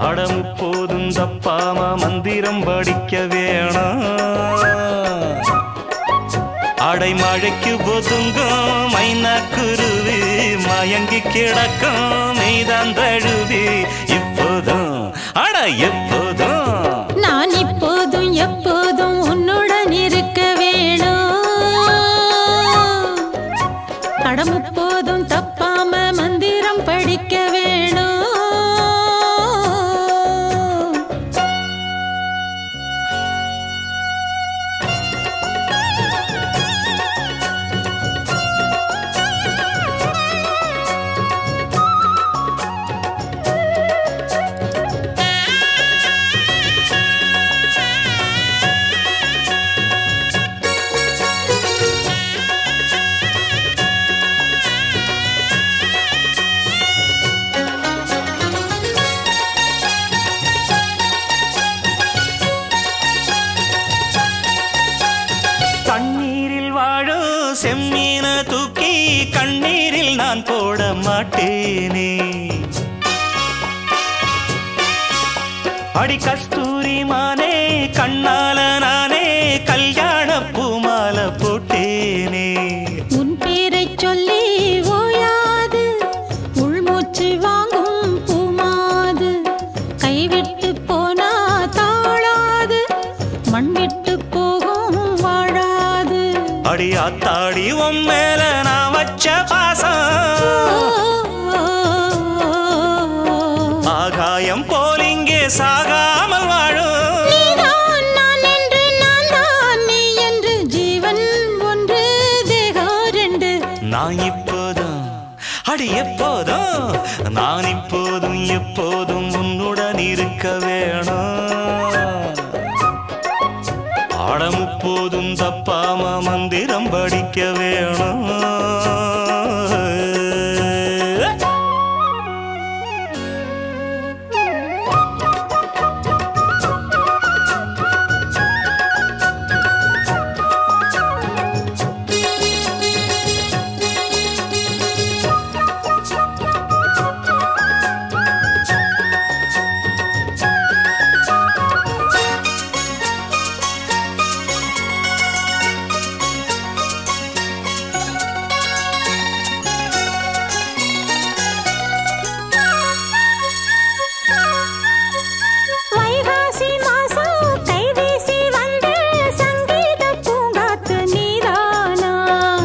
அடம் போதும் தப்பாம மந்திரம் படிக்க வேணாம் அடைமழைக்கு ஒதுங்கும் மைனா குருவி மயங்கி கிடக்கும் மெய்தான் தழுவி இப்போதும் அட எப்போதும் நான் இப்போதும் எப்போதும் உன்னுடன் இருக்க வேணும் படம் எப்போதும் தப்பாம மந்திரம் படிக்க வேணும் தண்ணீரில் வாழும் செம்மீன தூக்கி கண்ணீரில் நான் போட மாட்டேனே அடி கஸ்தூரி மானே கண்ணால நானே கல்யாண பூமால போட்டேனே உன் பேரைச் சொல்லி ஓயாது உள்மூச்சு வாங்கும் பூமாது கைவிட்டு போனா தாழாது மண் விட்டு போகும் வாழாது அடி ஆத்தாடி உன் மேல நான் வச்ச பாசம் ஆகாயம் போல் இங்கே சாகாமல் வாழும் நீதான் நான் என்று நான் தான் நீ என்று ஜீவன் ஒன்று தேகம் ரெண்டு நான் இப்போதும் அடி எப்போதும் நான் இப்போதும் எப்போதும் உன்னுடன் இருக்க வேணும் ஆடம் இப்போதும் தப்பாம மந்திரம் படிக்க வேணும் வைகாசி மாசம் கைவீசி வந்த சங்கீத பூங்காத்து நீதானா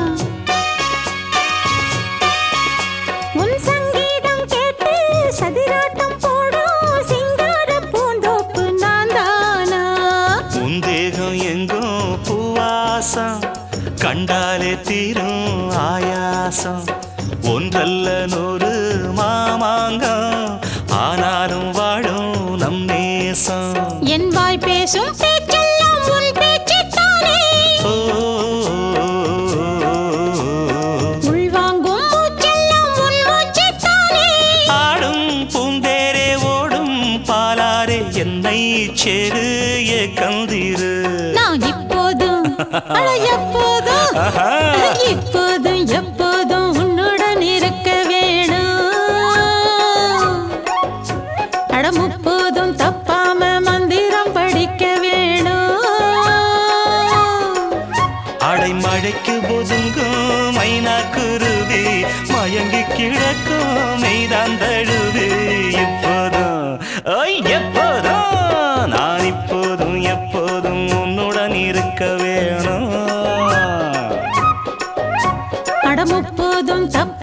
உன் சங்கீதம் கேட்டு சதிராட்டம் போடும் சிங்கார பூந்தோப்பு நான் தானா உன் தேகம் எங்கும் பூவாசம் கண்டாலே தீரும் ஆயாசம் ஒன்றல்ல நூறு மாமாங்கம் ஆனாலும் வாழும் நம் நேசம் என் வாய் பேசும் பேச்செல்லாம் உன் பேச்சுத்தானே ஓ, உள்வாங்கும் மூச்செல்லாம் உன் மூச்சுத்தானே ஆடும் பூந்தேரே ஓடும் பாலாரே என்னை சேரு ஏ கந்திரு நான் இப்போதும் அட எப்போதும் ஆஹா. இப்போதும் எப்போதும் உன்னுடன் இருக்க வேணும் அட முப்போதும் தப்பாம மந்திரம் படிக்க வேணும் அடைமழைக்கு ஒதுங்கும் மைனா குருவி மயங்கி கிடக்கும் மெய்தான் தழுவி இப்போதும் ஐ எப்போதும் நான் இப்போதும் எப்போதும் உன்னுடன் இருக்க வேணும் அட முப்போதும் தப்பாம